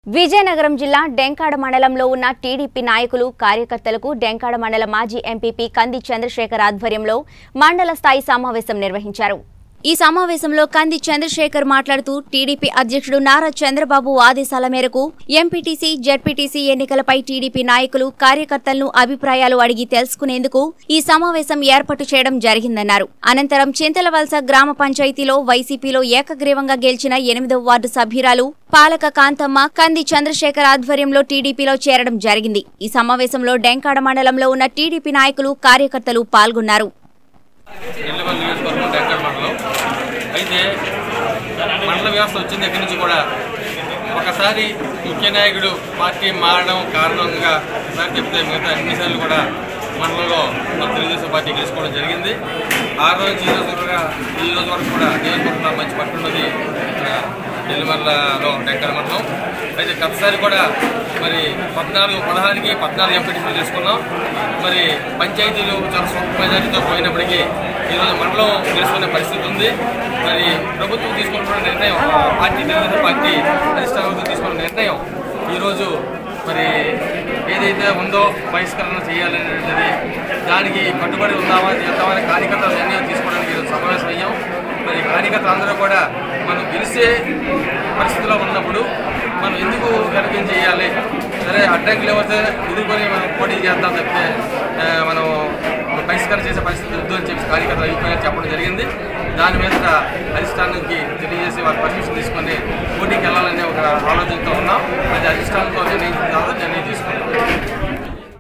విజయనగరం జిల్లా డెంకాడ మండలంలో ఉన్న టీడీపీ నాయకులు కార్యకర్తలకు డెంకాడ మండల మాజీ ఎంపీపీ కంది చంద్రశేఖర్ ఆధ్వర్యంలో మండల స్థాయి సమావేశం నిర్వహించారు ఈ సమావేశంలో కంది చంద్రశేఖర్ మాట్లాడుతూ టీడీపీ అధ్యక్షుడు నారా చంద్రబాబు ఆదేశాల మేరకు ఎంపీటీసీ జడ్పీటీసీ ఎన్నికలపై టీడీపీ నాయకులు కార్యకర్తలను అభిప్రాయాలు అడిగి తెలుసుకునేందుకు ఈ సమావేశం ఏర్పాటు చేయడం జరిగిందన్నారు అనంతరం చింతలవలస గ్రామ పంచాయతీలో వైసీపీలో ఏకగ్రీవంగా గెలిచిన ఎనిమిదవ వార్డు సభ్యురాలు పాలక కాంతమ్మ కంది చంద్రశేఖర్ ఆధ్వర్యంలో టీడీపీలో చేరడం జరిగింది ఈ సమావేశంలో డెంకాడ మండలంలో ఉన్న టీడీపీ నాయకులు కార్యకర్తలు పాల్గొన్నారు ఎల్లవల్లి నియోజకవర్గం డెక్కర్ మండలం అయితే మండల వ్యవస్థ వచ్చిన దగ్గర నుంచి కూడా ఒకసారి ముఖ్య నాయకుడు పార్టీ మారడం కారణంగా ఒకసారి చెప్తే మిగతా అన్నిసార్లు కూడా మండలంలో మన తెలుగుదేశం పార్టీ గెలుచుకోవడం జరిగింది ఆ రోజు నుంచి ఈ రోజు కూడా ఈ రోజు వరకు కూడా నియోజకవర్గంలో మంచి పట్టున్నది నెల్లిమర్లలో డెక్కర్ మండలం అయితే గతసారి కూడా మరి పద్నాలుగు పదహారుకి పద్నాలుగు ఎంపీటీసీలు చేసుకున్నాం మరి పంచాయతీలు చాలా స్వల్ప మెజార్టీతో పోయినప్పటికీ ఈరోజు మండలం గెలుచుకునే పరిస్థితి ఉంది మరి ప్రభుత్వం తీసుకున్న నిర్ణయం పార్టీ తెలుగుదేశం పార్టీ అధిష్టానంతో తీసుకున్న నిర్ణయం ఈరోజు మరి ఏదైతే ఉందో బహిష్కరణ చేయాలనేది దానికి కట్టుబడి ఉందామా చేద్దామని కార్యకర్తల నిర్ణయం తీసుకోవడానికి ఈరోజు సమావేశం అయ్యాం మరి కార్యకర్తలు అందరూ కూడా మనం గెలిచే పరిస్థితిలో ఉన్నప్పుడు మనం ఎందుకు వెనకేం చేయాలి సరే అడ్డంకులు ఎవరితే ఎదుర్కొని మనం పోటీ చేద్దాం తప్పితే ఆ, మనం బహిష్కరణ చేసే పరిస్థితి వద్దు అని చెప్పి కార్యకర్తలు అభిప్రాయం చెప్పడం జరిగింది దాని మీద అధిష్టానానికి తెలియజేసి వారి పర్మిషన్ తీసుకొని పోటీకి వెళ్ళాలనే ఒక ఆలోచనతో ఉన్నాం అది అధిష్టానంతో నిర్ణయించిన తర్వాత నిర్ణయం తీసుకుంటాం